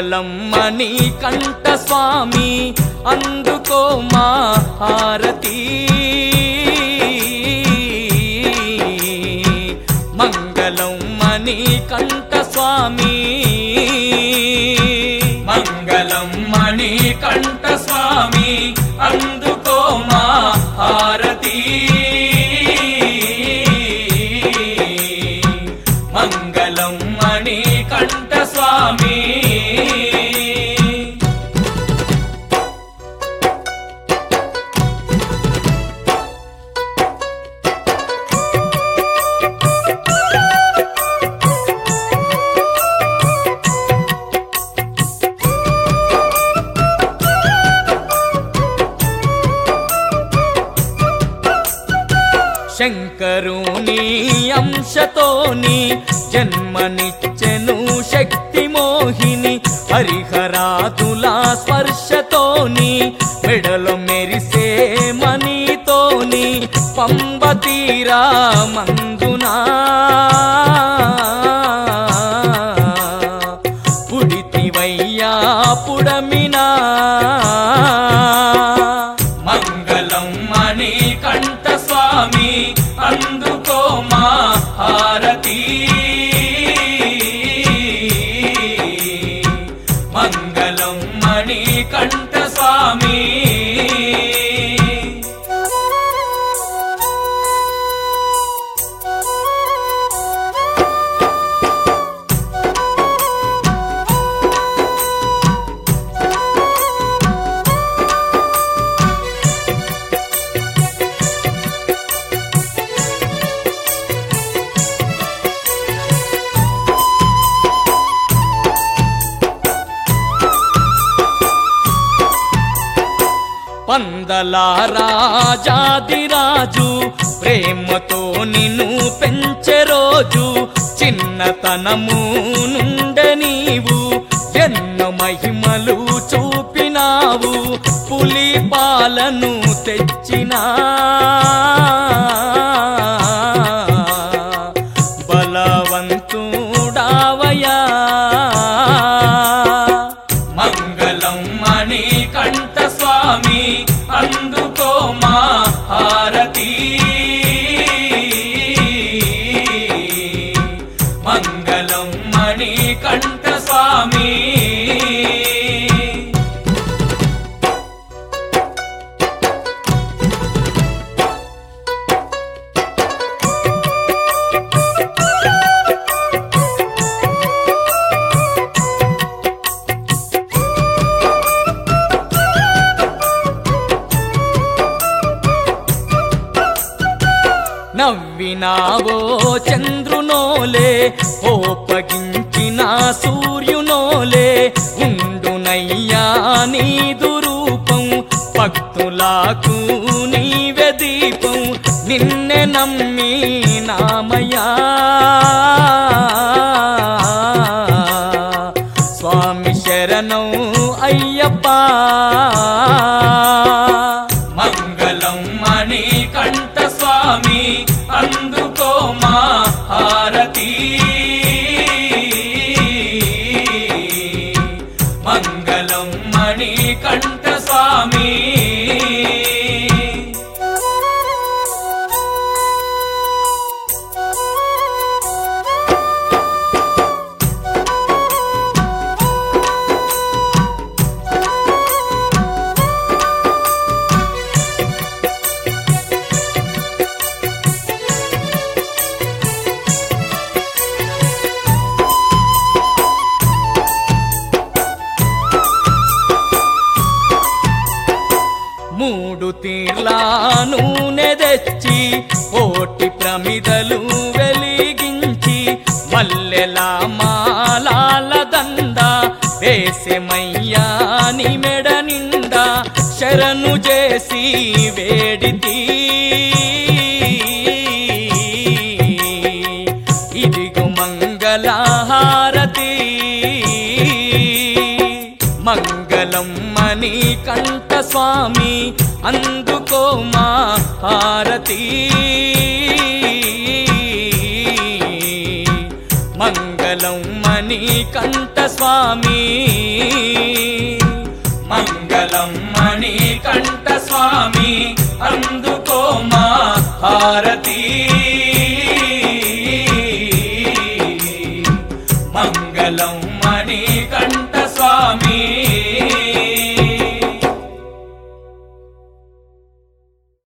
మంగళం మణి కంఠ స్వామి అందుకో మా హారతి మంగళం మణి కంఠ స్వామి మంగళం మణి కంఠ స్వామి అందుకో మా హారతి మంగళం మణి కంఠ స్వామి శంకరుని అంశతోని జన్మనిచ్చెను శక్తి మోహిని హరిహరాదుల స్పర్శతోని మెడలో మెరిసే మణితోని పంబ తీరా మందునా పుడితివయ్యా పుడమినా మంగళం మణి కంఠ స్వామి అందుకో మా హారతి మంగళం మణి కంఠ స్వామి పందల రాజాదిరాజు ప్రేమతో నిన్ను పెంచే రోజు చిన్నతనము నుండే నీవు ఎన్నో మహిమలు చూపినావు పులి పాలను తెచ్చినా బలవంతుడావయా మంగళం మణి కంఠ స్వామి అందుకో మా హారతి మంగళం మణి కంఠ స్వామి నవ్వినావో చంద్రునోలే ఓపగించిన సూర్యునోలే ఉండునయ్యా నీదు రూపం భక్తులకు నీవే దీపం నిన్నే నమ్మి నామయా స్వామి శరణం అయ్యప్ప మంగళం మణి కంఠ స్వామి అందుకో మా హారతి మంగళం మణి కంఠ స్వామి మూడు తీర్ల నూనె తెచ్చి కోటి ప్రమిదలు వెలిగించి మల్లెల మాలాల దండ వేసెమయ్యా ని మెడ నిండా శరణు చేసి వేడితి ఇదిగు మంగళహారతి మంగళం మణి కంఠ స్వామి అందుకో మా హారతి మంగళ మంగళం మణి కంఠ స్వామి మంగళం మణి కంఠ స్వామి అందుకో మా హారతి